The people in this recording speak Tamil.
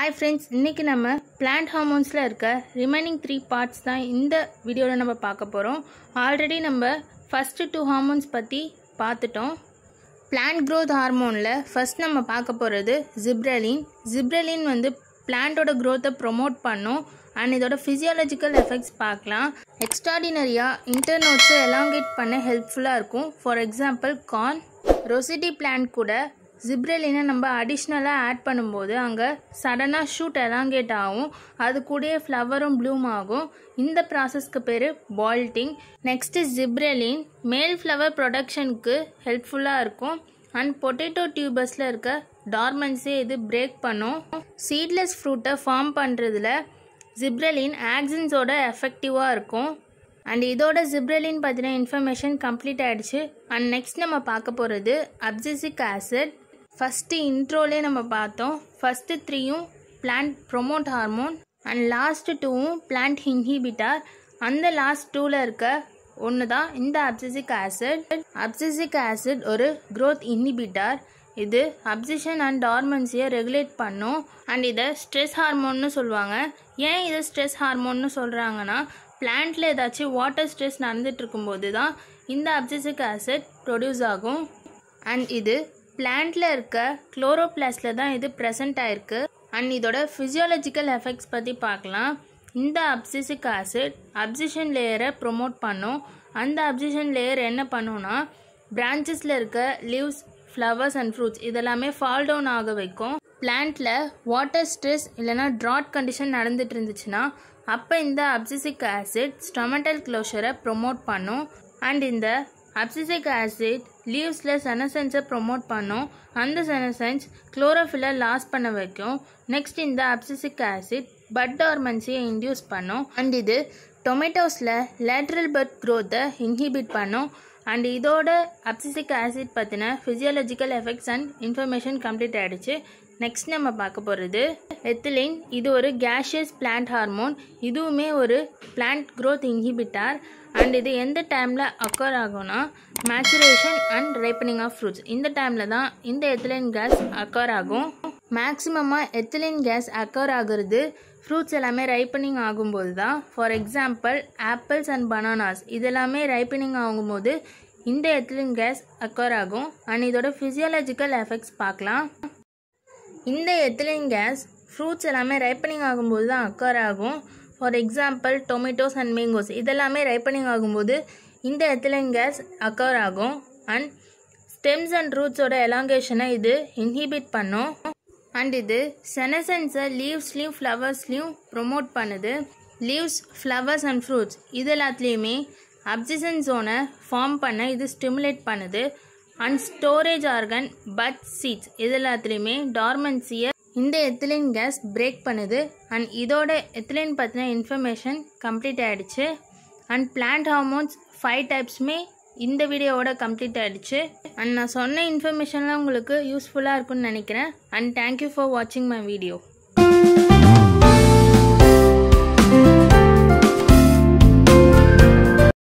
ஹாய் ஃப்ரெண்ட்ஸ் இன்றைக்கி நம்ம பிளான்ட் ஹார்மோன்ஸில் இருக்க ரிமைனிங் த்ரீ பார்ட்ஸ் தான் இந்த வீடியோவில் நம்ம பார்க்க போகிறோம் ஆல்ரெடி நம்ம ஃபஸ்ட்டு டூ ஹார்மோன்ஸ் பற்றி பார்த்துட்டோம் பிளான்ட் growth ஹார்மோனில் ஃபஸ்ட் நம்ம பார்க்க போகிறது ஜிப்ரலின் ஜிப்ரலின் வந்து பிளான்ட்டோட growth-அ ப்ரொமோட் பண்ணும் அண்ட் இதோட ஃபிசியாலஜிக்கல் எஃபெக்ட்ஸ் பார்க்கலாம் எக்ஸ்ட்ராடினரியாக இன்டர்னோட்ஸை எலாங்கேட் பண்ண ஹெல்ப்ஃபுல்லாக இருக்கும் ஃபார் எக்ஸாம்பிள் கார்ன் ரொசிட்டி பிளான்ட் கூட ஜிப்ரலினை நம்ம அடிஷ்னலாக ஆட் பண்ணும்போது அங்கே சடனாக ஷூட் எலாங்கேட் ஆகும் அது கூடயே ஃப்ளவரும் ப்ளூம் ஆகும் இந்த ப்ராசஸ்க்கு பேர் பால்ட்டிங் நெக்ஸ்ட்டு ஜிப்ரலின் மேல் ஃப்ளவர் ப்ரொடக்ஷனுக்கு ஹெல்ப்ஃபுல்லாக இருக்கும் அண்ட் பொட்டேட்டோ டியூபர்ஸில் இருக்க டார்மன்ஸே இது பிரேக் பண்ணும் சீட்லெஸ் ஃப்ரூட்டை ஃபார்ம் பண்ணுறதுல ஜிப்ரலின் ஆக்சின்ஸோட எஃபெக்டிவாக இருக்கும் அண்ட் இதோட ஜிப்ரலின் பற்றின இன்ஃபர்மேஷன் கம்ப்ளீட் ஆகிடுச்சு அண்ட் நெக்ஸ்ட் நம்ம பார்க்க போகிறது அப்சிசிக் ஆசிட் ஃபஸ்ட்டு இன்ட்ரோலே நம்ம பார்த்தோம் ஃபஸ்ட்டு த்ரீயும் plant promote hormone and last டூவும் பிளான்ட் இன்ஹிபிட்டார் அந்த லாஸ்ட் டூவில் இருக்க ஒன்று தான் இந்த அப்சிசிக் ஆசிட் அப்சிசிக் ஆசிட் ஒரு growth இன்ஹிபிட்டார் இது அப்சிஷன் அண்ட் டார்மன்சியை ரெகுலேட் பண்ணும் அண்ட் இதை ஸ்ட்ரெஸ் ஹார்மோன்னு சொல்லுவாங்க ஏன் இதை ஸ்ட்ரெஸ் ஹார்மோன்னு சொல்கிறாங்கன்னா பிளான்ட்டில் ஏதாச்சும் வாட்டர் ஸ்ட்ரெஸ் நடந்துட்டு இருக்கும்போது தான் இந்த அப்சிசிக் ஆசிட் ப்ரொடியூஸ் ஆகும் அண்ட் இது பிளான்ட்டில் இருக்க குளோரோபிளாஸில் தான் இது ப்ரெசென்ட் ஆயிருக்கு அண்ட் இதோட ஃபிசியாலஜிக்கல் எஃபெக்ட்ஸ் பற்றி பார்க்கலாம் இந்த அப்சிசிக் ஆசிட் அப்சிஷன் லேயரை ப்ரொமோட் பண்ணும் அந்த அப்சிஷன் லேயர் என்ன பண்ணும்னா பிரான்ச்சஸில் இருக்க லீவ்ஸ் ஃப்ளவர்ஸ் அண்ட் ஃப்ரூட்ஸ் இதெல்லாமே ஃபால் டவுன் ஆக வைக்கும் பிளான்ட்டில் வாட்டர் ஸ்ட்ரெஸ் இல்லைனா ட்ராட் கண்டிஷன் நடந்துட்டு இருந்துச்சுன்னா அப்போ இந்த அப்சிசிக் ஆசிட் ஸ்டொமட்டல் க்ளோஷரை ப்ரொமோட் பண்ணும் அண்ட் இந்த அப்சிசிக் ஆசிட் லீவ்ஸில் செனசன்ஸை ப்ரொமோட் பண்ணும் அந்த செனசன்ஸ் குளோரோஃபில்லை லாஸ் பண்ண வைக்கும் நெக்ஸ்ட் இந்த அப்சிசிக் ஆசிட் பட் டார்மன்சியை இன்டியூஸ் பண்ணும் அண்ட் இது டொமேட்டோஸில் லேட்ரல் பட் க்ரோத்தை இன்ஹிபிட் பண்ணும் அண்ட் இதோட அப்சிசிக் ஆசிட் பற்றின physiological effects and information complete ஆகிடுச்சு நெக்ஸ்ட் நம்ம பார்க்க போகிறது எத்திலின் இது ஒரு கேஷியஸ் பிளான்ட் ஹார்மோன் இதுவுமே ஒரு பிளான்ட் growth இன்ஹிபிட்டார் அண்ட் இது எந்த டைமில் அக்கர் ஆகும்னா maturation and ripening of fruits இந்த டைமில் தான் இந்த எத்திலின் கேஸ் அக்கர் ஆகும் மேக்ஸிமமாக எத்திலின் கேஸ் அக்கர் ஆகுறது ஃப்ரூட்ஸ் எல்லாமே ரைப்பனிங் ஆகும்போது தான் for example apples and bananas இதெல்லாமே ரைப்பனிங் ஆகும்போது இந்த எத்திலின் கேஸ் அக்கர் ஆகும் அண்ட் இதோட ஃபிசியாலஜிக்கல் எஃபெக்ட்ஸ் பார்க்கலாம் இந்த எத்திலின் கேஸ் ஃப்ரூட்ஸ் எல்லாமே ரைப்பனிங் ஆகும்போது தான் அக்கர் ஆகும் for example tomatoes and mangoes இதெல்லாமே ரைப்பனிங் ஆகும்போது இந்த எத்திலின் கேஸ் அக்கர் ஆகும் அண்ட் ஸ்டெம்ஸ் அண்ட் ரூட்ஸோட எலாங்கேஷனை இது இன்ஹிபிட் பண்ணும் அண்ட் இது செனசன்ஸை லீவ்ஸ்லேயும் ஃப்ளவர்ஸ்லேயும் ப்ரொமோட் பண்ணுது லீவ்ஸ் ஃப்ளவர்ஸ் அண்ட் ஃப்ரூட்ஸ் இது எல்லாத்துலேயுமே அப்சிசன் ஜோனை ஃபார்ம் பண்ண இது ஸ்டிமுலேட் பண்ணுது and storage organ bud seeds இது எல்லாத்துலேயுமே டார்மன்சியை இந்த எத்திலின் கேஸ் பிரேக் பண்ணுது அண்ட் இதோட எத்திலின் பற்றின இன்ஃபர்மேஷன் கம்ப்ளீட் ஆகிடுச்சு அண்ட் பிளான்ட் ஹார்மோன்ஸ் ஃபைவ் டைப்ஸுமே இந்த வீடியோவோட கம்ப்ளீட் ஆகிடுச்சு அண்ட் நான் சொன்ன இன்ஃபர்மேஷன்லாம் உங்களுக்கு யூஸ்ஃபுல்லாக இருக்கும்னு நினைக்கிறேன் அண்ட் தேங்க்யூ ஃபார் வாட்சிங் மை வீடியோ